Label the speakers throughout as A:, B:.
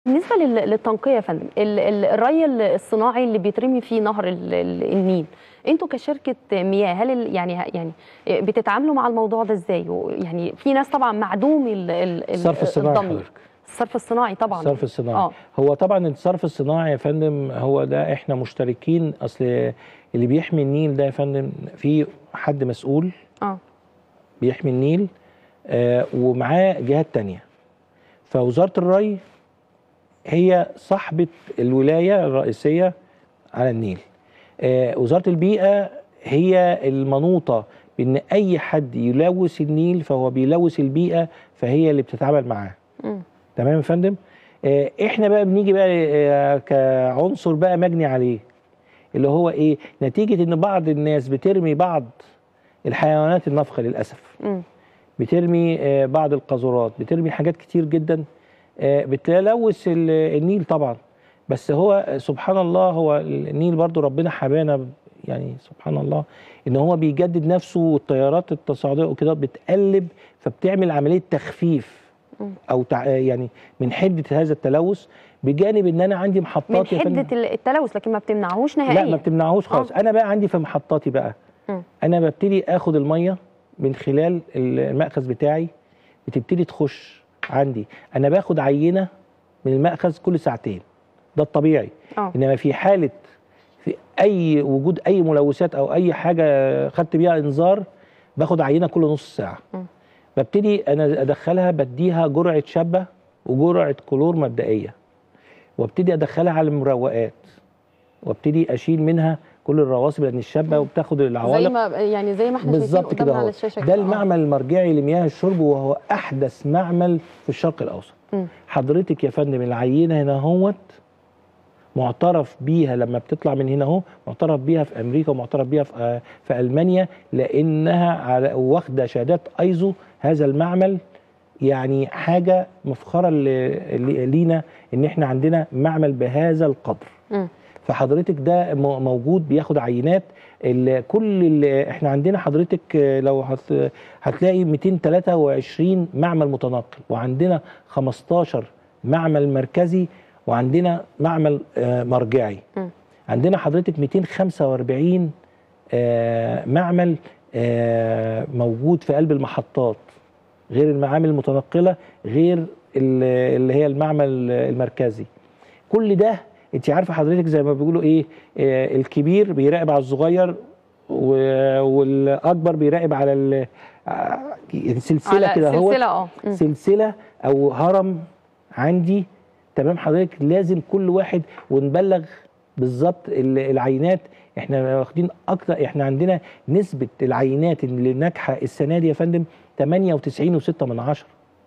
A: بالنسبة لل للتنقية يا فندم، ال ال الري ال الصناعي اللي بيترمي فيه نهر ال ال النيل، أنتم كشركة مياه هل ال يعني ه يعني آآ بتتعاملوا مع الموضوع ده إزاي؟ ويعني في ناس طبعًا معدومي ال ال ال
B: الصرف الصناعي
A: الضمير.
B: حضرتك.
A: الصرف الصناعي طبعًا.
B: الصرف الصناعي.
A: آه.
B: هو طبعًا الصرف الصناعي يا فندم هو ده إحنا مشتركين أصل اللي بيحمي النيل ده يا فندم في حد مسؤول
A: آه.
B: بيحمي النيل آآ ومعاه جهات تانية. فوزارة الري هي صاحبة الولاية الرئيسية على النيل. آآ وزارة البيئة هي المنوطة بإن أي حد يلوث النيل فهو بيلوث البيئة فهي اللي بتتعامل معاه.
A: إمم.
B: تمام يا فندم؟ آآ إحنا بقى بنيجي بقى آآ كعنصر بقى مجني عليه. اللي هو إيه؟ نتيجة إن بعض الناس بترمي بعض الحيوانات النافقة للأسف.
A: إمم.
B: بترمي آآ بعض القاذورات، بترمي حاجات كتير جدًا آآ بتلوث ال النيل طبعًا. بس هو سبحان الله هو النيل برضه ربنا حمانا ب يعني سبحان الله إن هو بيجدد نفسه والتيارات التصاعدية وكده بتقلب فبتعمل عملية تخفيف
A: إمم.
B: أو تع يعني من حدة هذا التلوث بجانب إن أنا عندي
A: من
B: محطات يا فندم
A: حدة ال التلوث لكن ما بتمنعهوش
B: لأ
A: نهائيًا.
B: ما بتمنعهوش خالص.
A: آه.
B: أنا بقى عندي في محطاتي بقى،
A: إمم.
B: أنا بابتدي آخد المَيّة من خلال ال المأخذ بتاعي بتبتدي تخش عندي. أنا باخد عينة من المأخذ كل ساعتين. ده الطبيعي.
A: آه.
B: إنما في حالة في أي وجود أي ملوثات أو أي حاجة خدت بيها إنذار باخد عينة كل نص ساعة.
A: إمم.
B: بابتدي أنا أدخّلها بادّيها جرعة شابة وجرعة كلور مبدئية. وابتدي أدخّلها على المروقات. وابتدي أشيل منها كل الرواسب لأن الشابة
A: إمم.
B: وبتاخد
A: زي
B: العوالق
A: ما يعني زي ما إحنا شايفين
B: بالضبط كده
A: قدامنا على
B: أهوّة.
A: الشاشة
B: ده
A: كده آه.
B: المعمل المرجعي لمياه الشرب وهو أحدث معمل في الشرق الأوسط.
A: إمم.
B: حضرتك يا فندم العينة هنا أهوّة مُعترف بيها لمّا بتطلع من هنا أهو، مُعترف بيها في أمريكا ومُعترف بيها في آآ في ألمانيا لإنها على واخدة شهادات ISO هذا المعمل يعني حاجة مفخرة ل ل لينا إن إحنا عندنا معمل بهذا القدر.
A: إمم.
B: فحضرتك ده م موجود بياخد عينات ال كل ال إحنا عندنا حضرتك لو هت هتلاقي 223 معمل متنقل وعندنا 15 معمل مركزي وعندنا معمل آآ مرجعي.
A: إمم.
B: عندنا حضرتك 245 آآ معمل آآ موجود في قلب المحطات. غير المعامل المتنقلة غير ال اللي هي المعمل المركزي. كل ده أنتِ عارفة حضرتك زي ما بيقولوا إيه، آآ الكبير بيراقب على الصغير و والأكبر بيراقب على ال ع سلسلة
A: على
B: كده أهوّة
A: سلسلة آه. إمم.
B: سلسلة أو هرم عندي تمام حضرتك لازم كل واحد ونبلّغ بالضبط ال العينات إحنا واخدين أكتر إحنا عندنا نسبة العينات اللي ناجحة السنة دي يا فندم 98.6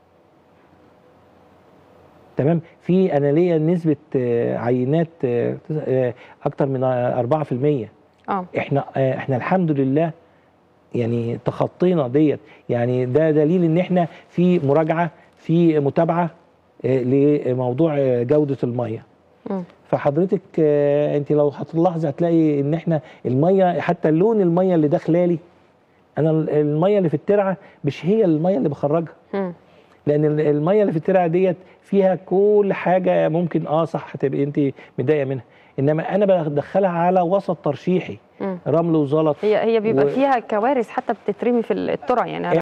B: تمام؟ في أنا ليّا نسبة عينات آآ أكتر من 4%.
A: آه.
B: إحنا آآ إحنا الحمد لله يعني تخطينا ديّة. يعني ده دليل إن إحنا في مراجعة، في متابعة آآ لموضوع جودة المَيّة.
A: إمم.
B: فحضرتك أنتِ لو هتلاحظي هتلاقي إن إحنا المَيّة حتى لون المَيّة اللي داخلة لي أنا ال المَيّة اللي في الترعة مش هي المَيّة اللي باخرّجها.
A: إمم.
B: لأن ال المَيّة اللي في الترعة ديّة فيها كل حاجة ممكن آه صح تبقي أنتِ متضايقة منها. إنما أنا بادخّلها على وسط ترشيحي.
A: إمم.
B: رمل وزلط
A: هي هي بيبقى
B: و
A: فيها كوارث حتى بتترمي في ال الترع يعني